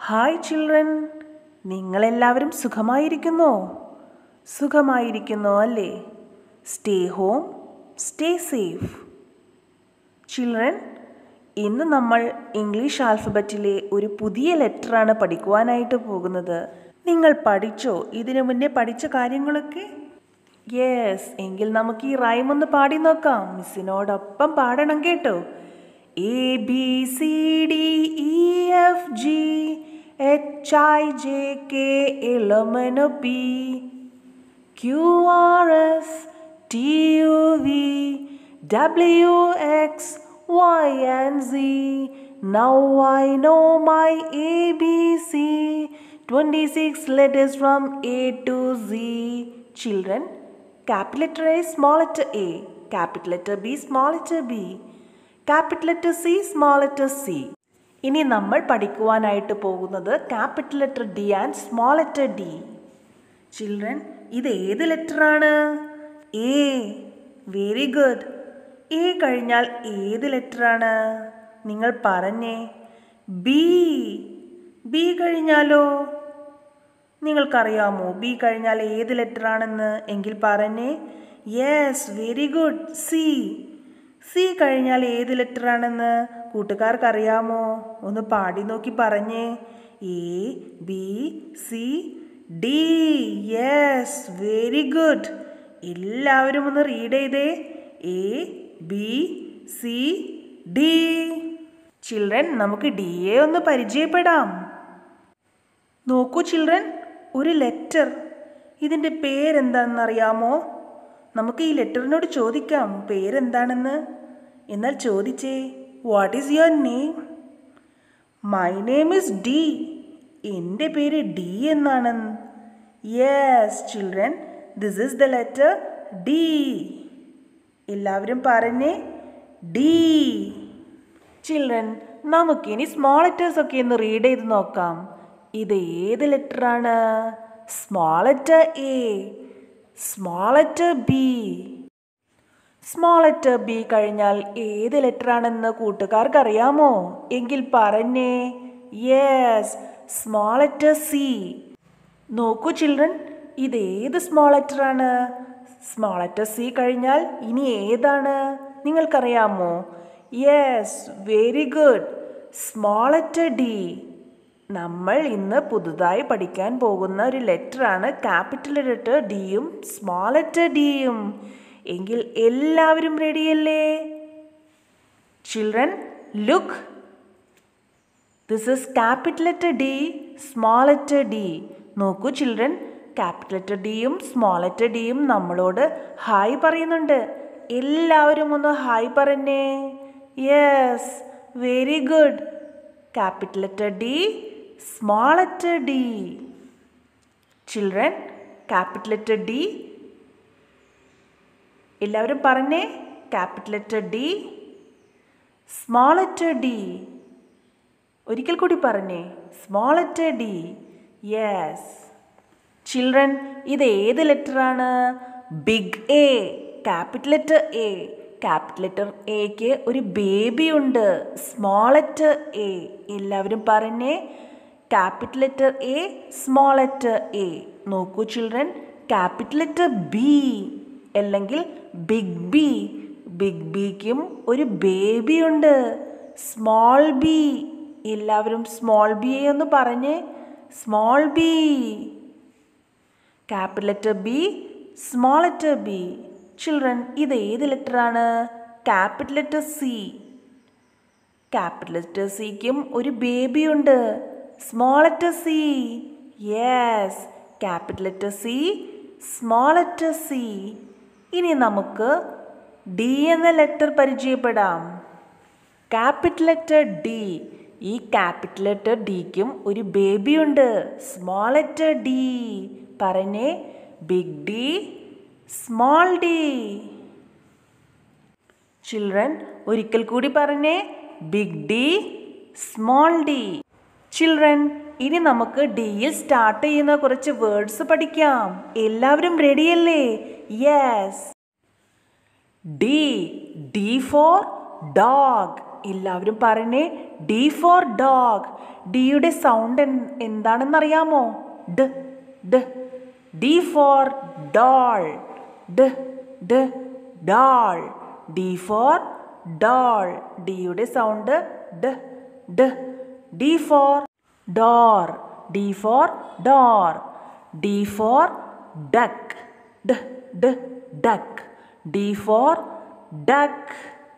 Hi children നിങ്ങളെല്ലാവരും സുഖമായിരിക്കുന്നോ സുഖമായിരിക്കുന്നോ അല്ലേ stay home stay safe children ഇന്ന് നമ്മൾ ഇംഗ്ലീഷ് ആൽഫബറ്റിലെ ഒരു പുതിയ ലെറ്ററാണ് പഠിക്കുവാനായിട്ട് പോകുന്നത് നിങ്ങൾ പഠിച്ചോ ഇതിനു മുന്നേ പഠിച്ച കാര്യങ്ങളൊക്കെ യെസ് എങ്കിൽ നമുക്ക് ഈ റൈം ഒന്ന് പാടി നോക്കാം മിസ്സിനോടൊപ്പം പാടണം കേട്ടോ A B C D E F G H I J K L M N O P Q R S T U V W X Y and Z. Now I know my ABC. 26 letters from A to Z. Children, capital letter A, small letter A. Capital letter B, small letter B. Capital letter C, small letter C. ഇനി നമ്മൾ പഠിക്കുവാനായിട്ട് പോകുന്നത് capital letter D and small letter D children ഇത് ഏത് ലെറ്ററാണ് A very good A കഴിഞ്ഞാൽ ഏത് ലെറ്ററാണ് നിങ്ങൾ പറഞ്ഞേ ബി ബി കഴിഞ്ഞാലോ നിങ്ങൾക്കറിയാമോ ബി കഴിഞ്ഞാൽ ഏത് ലെറ്ററാണെന്ന് എങ്കിൽ പറഞ്ഞേ yes very good C C കഴിഞ്ഞാൽ ഏത് ലെറ്ററാണെന്ന് കൂട്ടുകാർക്ക് അറിയാമോ ഒന്ന് പാടി നോക്കി പറഞ്ഞേ A B C D yes very good എല്ലാവരും ഒന്ന് റീഡ് ചെയ്തേ A B C D children നമുക്ക് ഡി എ ഒന്ന് പരിചയപ്പെടാം നോക്കൂ ചിൽഡ്രൻ ഒരു ലെറ്റർ ഇതിൻ്റെ പേരെന്താണെന്ന് അറിയാമോ നമുക്ക് ഈ ലെറ്ററിനോട് ചോദിക്കാം പേരെന്താണെന്ന് എന്നാൽ ചോദിച്ചേ what is your name my name is D എൻ്റെ പേര് ഡി എന്നാണ് yes children this is the letter D എല്ലാവരും പറഞ്ഞേ ഡി ചിൽഡ്രൻ നമുക്കിനി സ്മോൾ ലെറ്റേഴ്സ് ഒക്കെ ഒന്ന് റീഡ് ചെയ്ത് നോക്കാം ഇത് ഏത് ലെറ്ററാണ് small letter A small letter B small letter B കഴിഞ്ഞാൽ ഏത് ലെറ്ററാണെന്ന് കൂട്ടുകാർക്ക് അറിയാമോ എങ്കിൽ പറഞ്ഞേ യെസ് സ്മോൾ ലെറ്റർ സി നോക്കൂ ചിൽഡ്രൻ ഇത് ഏത് സ്മോൾ ലെറ്ററാണ് സ്മോൾ ലെറ്റർ സി കഴിഞ്ഞാൽ ഇനി ഏതാണ് നിങ്ങൾക്കറിയാമോ yes very good small letter D നമ്മൾ ഇന്ന് പുതുതായി പഠിക്കാൻ പോകുന്ന ഒരു ലെറ്ററാണ് ക്യാപിറ്റൽ ലെറ്റർ ഡിയും സ്മോൾ ലെറ്റർ ഡിയും എങ്കിൽ എല്ലാവരും റെഡിയല്ലേ children look this is capital letter D small letter D നോക്കൂ ചിൽഡ്രൻ ക്യാപിറ്റൽ ലെറ്റർ ഡിയും സ്മോൾ ലെറ്റർ ഡിയും നമ്മളോട് ഹായ് പറയുന്നുണ്ട് എല്ലാവരും ഒന്ന് ഹായ് പറഞ്ഞേ yes very good capital letter D small letter D children capital letter D എല്ലാവരും പറഞ്ഞേ capital letter D small letter D ഒരിക്കൽ കൂടി പറഞ്ഞേ small letter D yes children ഇത് ഏത് ലെറ്ററാണ് big A capital letter A capital letter എക്ക് ഒരു ബേബി ഉണ്ട് സ്മോൾ ലെറ്റർ എ എല്ലാവരും പറഞ്ഞേ capital letter A small letter A നോക്കൂ ചിൽഡ്രൻ ക്യാപിറ്റൽ ലെറ്റർ ബി അല്ലെങ്കിൽ ബിഗ് ബി ബിഗ് ബിക്കും ഒരു ബേബി ഉണ്ട് സ്മോൾ ബി എല്ലാവരും സ്മോൾ ബിയെ ഒന്ന് പറഞ്ഞേ small B capital letter B small letter B children ഇത് ഏത് ലെറ്ററാണ് capital letter C capital letter സിക്കും ഒരു ബേബി ഉണ്ട് small letter C yes capital letter C small letter C ഇനി നമുക്ക് ഡി എന്ന ലെറ്റർ പരിചയപ്പെടാം ക്യാപിറ്റൽ ലെറ്റർ ഡി ഈ ക്യാപിറ്റൽ ലെറ്റർ ഡിക്കും ഒരു ബേബി ഉണ്ട് സ്മോൾ ലെറ്റർ ഡി പറഞ്ഞേ big D small D children ഒരിക്കൽ കൂടി പറഞ്ഞേ big D small D children ഇനി നമുക്ക് ഡിയിൽ സ്റ്റാർട്ട് ചെയ്യുന്ന കുറച്ച് വേർഡ്സ് പഠിക്കാം എല്ലാവരും റെഡിയല്ലേ yes D D for dog എല്ലാവരും പറഞ്ഞേ ഡി ഫോർ ഡോഗ് ഡിയുടെ സൗണ്ട് എന്താണെന്നറിയാമോ ഡ ഡ ഡി ഫോർ ഡോൾ ഡ ഡ ഡോൾ ഡി ഫോർ ഡോൾ ഡിയുടെ സൗണ്ട് ഡ ഡ D for door D for door D for duck ഡ ഡ duck D for duck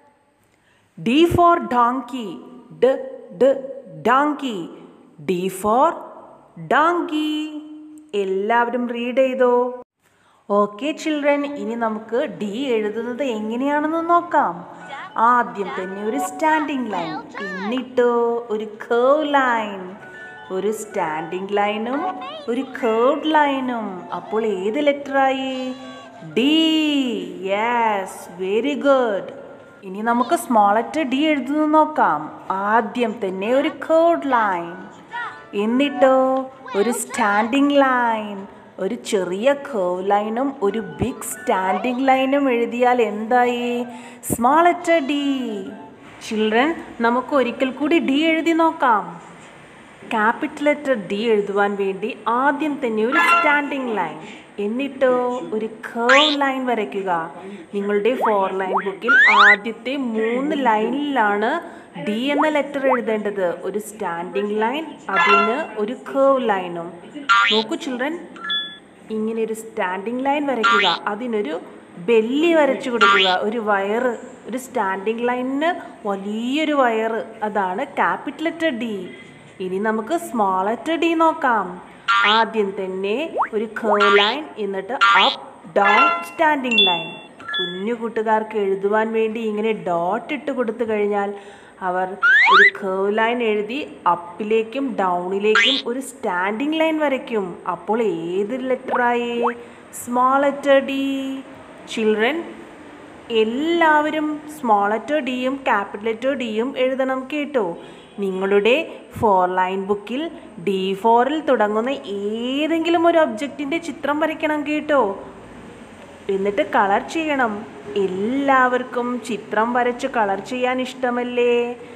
D for donkey ഡ ഡ ഡോങ്കി ഡി ഫോർ ഡോങ്കി എല്ലാവരും റീഡ് ചെയ്തോ ഓക്കെ ചിൽഡ്രൻ ഇനി നമുക്ക് ഡി എഴുതുന്നത് എങ്ങനെയാണെന്ന് നോക്കാം ആദ്യം തന്നെ ഒരു സ്റ്റാൻഡിംഗ് ലൈൻ എന്നിട്ടോ ഒരു കേവ് ലൈൻ ഒരു സ്റ്റാൻഡിംഗ് ലൈനും ഒരു കേർഡ് ലൈനും അപ്പോൾ ഏത് ലെറ്ററായി ഡി യെസ് വെരി ഗുഡ് ഇനി നമുക്ക് സ്മോളറ്റ് ഡി എഴുതുന്നത് നോക്കാം ആദ്യം തന്നെ ഒരു കേർഡ് ലൈൻ എന്നിട്ടോ ഒരു സ്റ്റാൻഡിംഗ് ലൈൻ ഒരു ചെറിയ കേവ് ലൈനും ഒരു ബിഗ് സ്റ്റാൻഡിംഗ് ലൈനും എഴുതിയാൽ എന്തായി സ്മോളറ്റ് ഡി ചിൽഡ്രൻ നമുക്ക് ഒരിക്കൽ കൂടി ഡി എഴുതി നോക്കാം ക്യാപിറ്റൽ ലെറ്റർ ഡി എഴുതുവാൻ വേണ്ടി ആദ്യം തന്നെ ഒരു സ്റ്റാൻഡിംഗ് ലൈൻ എന്നിട്ടോ ഒരു കേവ് ലൈൻ വരയ്ക്കുക നിങ്ങളുടെ ഫോർ ലൈൻ ബുക്കിൽ ആദ്യത്തെ മൂന്ന് ലൈനിലാണ് ഡി എന്ന ലെറ്റർ എഴുതേണ്ടത് ഒരു സ്റ്റാൻഡിംഗ് ലൈൻ അതിന് ഒരു കേവ് ലൈനും നോക്കൂ ചിൽഡ്രൻ ഇങ്ങനെ ഒരു സ്റ്റാൻഡിംഗ് ലൈൻ വരയ്ക്കുക അതിനൊരു ബെല്ലി വരച്ചു കൊടുക്കുക ഒരു വയറ് ഒരു സ്റ്റാൻഡിംഗ് ലൈനിന് വലിയൊരു വയറ് അതാണ് ക്യാപിറ്റൽ ലെറ്റർ ഡി ഇനി നമുക്ക് സ്മോൾ ലെറ്റർ ഡി നോക്കാം ആദ്യം തന്നെ ഒരു കേവ് ലൈൻ എന്നിട്ട് അപ്പ് ഡൗൺ സ്റ്റാൻഡിംഗ് ലൈൻ കുഞ്ഞു കൂട്ടുകാർക്ക് എഴുതുവാൻ വേണ്ടി ഇങ്ങനെ ഡോട്ട് ഇട്ട് കൊടുത്തു കഴിഞ്ഞാൽ അവർ ഒരു കേവ് ലൈൻ എഴുതി അപ്പിലേക്കും ഡൗണിലേക്കും ഒരു സ്റ്റാൻഡിംഗ് ലൈൻ വരയ്ക്കും അപ്പോൾ ഏത് ലെറ്ററായി സ്മോൾ ലെറ്റർ ഡി ചിൽഡ്രൻ എല്ലാവരും സ്മോൾ ലെറ്റർ ഡിയും ക്യാപിറ്റൽ ലെറ്റർ ഡിയും എഴുതണം കേട്ടോ നിങ്ങളുടെ ഫോർ ലൈൻ ബുക്കിൽ ഡി ഫോറിൽ തുടങ്ങുന്ന ഏതെങ്കിലും ഒരു ഒബ്ജക്റ്റിൻ്റെ ചിത്രം വരയ്ക്കണം കേട്ടോ എന്നിട്ട് കളർ ചെയ്യണം എല്ലാവർക്കും ചിത്രം വരച്ച് കളർ ചെയ്യാൻ ഇഷ്ടമല്ലേ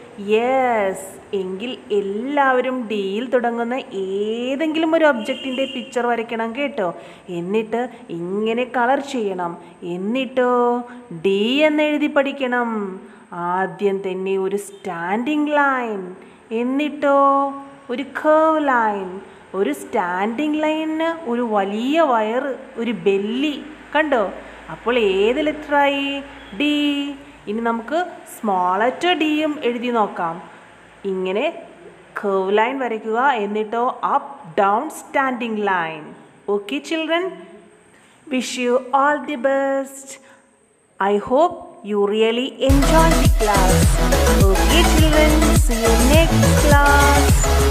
യെസ് എങ്കിൽ എല്ലാവരും ഡിയിൽ തുടങ്ങുന്ന ഏതെങ്കിലും ഒരു ഒബ്ജക്റ്റിൻ്റെ പിക്ചർ വരയ്ക്കണം കേട്ടോ എന്നിട്ട് ഇങ്ങനെ കളർ ചെയ്യണം എന്നിട്ടോ ഡി എന്ന് എഴുതി പഠിക്കണം ആദ്യം തന്നെ ഒരു സ്റ്റാൻഡിംഗ് ലൈൻ എന്നിട്ടോ ഒരു കേവ് ലൈൻ ഒരു സ്റ്റാൻഡിംഗ് ലൈനിന് ഒരു വലിയ വയറ് ഒരു ബെല്ലി കണ്ടോ അപ്പോൾ ഏത് ലെറ്ററായി ഡി ഇനി നമുക്ക് സ്മോൾ ലെറ്റർ ഡിയും എഴുതി നോക്കാം ഇങ്ങനെ കേവ് ലൈൻ വരയ്ക്കുക എന്നിട്ടോ up down standing line okay children wish you all the best I hope you really enjoy the class. Okay, children, see you next class.